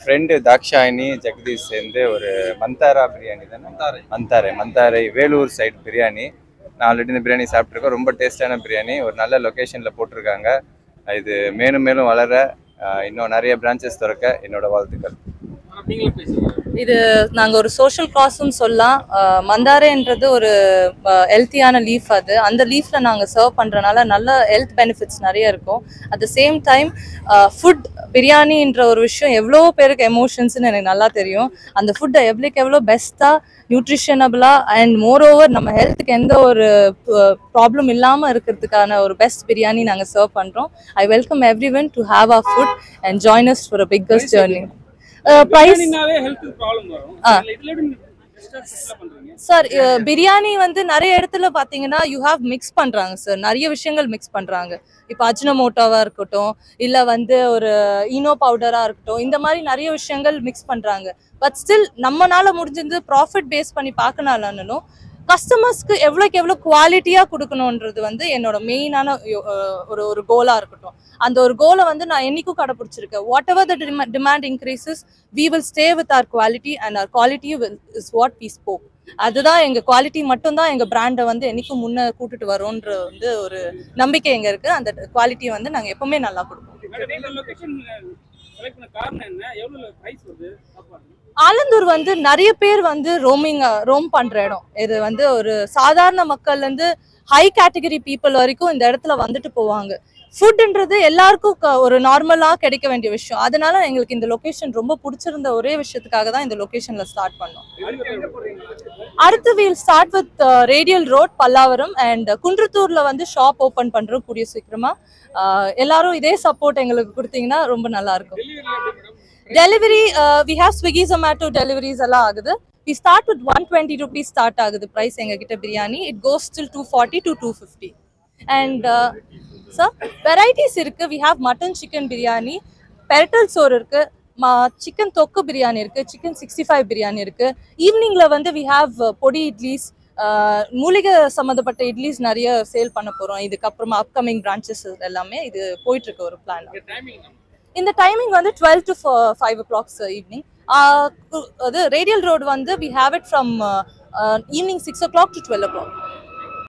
Friend Dakshayini Jagadish சேர்ந்து ஒரு மந்தாரா பிரியாணி தானே மந்தாரை. மந்தாரை மந்தாரை வேலூர் சைடு பிரியாணி நான் ஆல்ரெடி இந்த பிரியாணி சாப்பிட்ருக்கேன் ரொம்ப டேஸ்டான பிரியாணி ஒரு நல்ல லொக்கேஷனில் போட்டிருக்காங்க இது மேலும் மேலும் வளர ஆஹ், இன்னும் நிறைய பிரான்ச்சஸ் திறக்க என்னோட வாழ்த்துக்கள் நீங்களே பேசுங்க இது நாங்கள் ஒரு சோஷியல் காசும் சொல்லலாம் அஹ் மந்தாரேன்றது ஒரு ஹெல்த்தியான லீஃப் அது அந்த லீஃபில் நாங்கள் சர்வ் பண்ணுறனால நல்ல ஹெல்த் பெனிஃபிட்ஸ் நிறைய இருக்கும் at the same time food பிரியாணின்ற ஒரு விஷயம் எவ்வளோ பேருக்கு எமோஷன்ஸ்னு எனக்கு நல்லா தெரியும் அந்த ஃபுட்டை எவ்வளோக்கு எவ்வளோ பெஸ்ட்டாக நியூட்ரிஷனபிளாக அண்ட் மோர் ஓவர் நம்ம ஹெல்த்துக்கு எந்த ஒரு ப்ராப்ளம் இல்லாமல் இருக்கிறதுக்கான ஒரு பெஸ்ட் பிரியாணி நாங்கள் சர்வ் பண்ணுறோம் I welcome everyone to have a food and join us for a biggest journey price பிரியாணினாவே ஹெல்த் ப்ராப்ளம் வரும் ஆ. இதுல இதுல எப்படி பெஸ்டா செட்டில் பண்றீங்க சார் பிரியாணி வந்து நிறைய இடத்துல பாத்தீங்கன்னா யூ ஹாவ் மிக்ஸ் பண்றாங்க சார் நிறைய விஷயங்கள் மிக்ஸ் பண்றாங்க இப்போ அஜ்னமோட்டோவா இருக்கட்டும் இல்ல வந்து ஒரு ஈனோ பவுடரா இருக்கட்டும் இந்த மாதிரி நிறைய விஷயங்கள் மிக்ஸ் பண்றாங்க பட் ஸ்டில் நம்மனால முடிஞ்சது ப்ராஃபிட் பேஸ் பண்ணி பார்க்கனாலும் கஸ்டமர்ஸ்க்கு எவ்வளோக்கு எவ்வளோ குவாலிட்டியாக கொடுக்கணுன்றது வந்து என்னோட மெயினான ஒரு ஒரு கோலாக இருக்கட்டும் அந்த ஒரு கோலை வந்து நான் என்னைக்கும் கடைப்பிடிச்சிருக்கேன் whatever the demand increases we will stay with our quality and our quality is what we spoke அதுதான் எங்க குவாலிட்டி மட்டும்தான் எங்க பிராண்டை வந்து என்னைக்கும் முன்ன கூட்டிட்டு வரோன்ற வந்து ஒரு நம்பிக்கை எங்க இருக்கு அந்த குவாலிட்டியை வந்து நாங்க எப்பவுமே நல்லா கொடுப்போம் மேடம் இந்த லொகேஷன் செலக்ட் பண்ண காரணம் என்ன எவ்வளவு பிரைஸ் வருது சாப்பாடு ஆலந்தூர் வந்து நிறைய பேர் வந்து ரோமிங் ரோம் பண்ற இடம் இது வந்து ஒரு சாதாரண மக்கள்ல இருந்து ஹை கேட்டகரி பீப்புள் வரைக்கும் இந்த இடத்துல வந்துட்டு போவாங்க ஃபுட்ன்றது எல்லாருக்கும் க- ஒரு நார்மலா கிடைக்க வேண்டிய விஷயம் அதனால எங்களுக்கு இந்த லொகேஷன் ரொம்ப பிடிச்சிருந்த ஒரே விஷயத்துக்காக தான் இந்த லொகேஷன்ல ஸ்டார்ட் பண்ணோம் அடுத்து we'll start with radial road Pallavaram and குன்றத்தூர்ல வந்து ஷாப் ஓபன் பண்றோம் கூடிய சீக்கிரமா அஹ், எல்லாரும் இதே சப்போர்ட் எங்களுக்கு கொடுத்தீங்கன்னா ரொம்ப நல்லா இருக்கும் delivery we have Swiggy Zomato deliveries எல்லாம் ஆகுது we start with one twenty rupees start ஆகுது ப்ரைஸ் எங்ககிட்ட biryani it goes till two forty to two fifty and sir varieties இருக்கு we have mutton chicken biryani பெரட்டல் சோறு இருக்கு மா சிக்கன் தொக்கு பிரியாணி இருக்கு சிக்கன் சிக்ஸ்டி ஃபைவ் பிரியாணி இருக்கு ஈவினிங்ல வந்து வி ஹாவ் பொடி இட்லிஸ் மூலிகை சம்மந்தப்பட்ட இட்லிஸ் நிறைய சேல் பண்ண போறோம் இதுக்கப்புறமா அப்கமிங் பிரான்ச்சஸ் எல்லாமே இது போயிட்டு இருக்கு ஒரு பிளான் டைமிங் இந்த டைமிங் வந்து twelve to five o'clock evening அது ரேடியல் ரோடு வந்து we have it from evening six o'clock to twelve O clock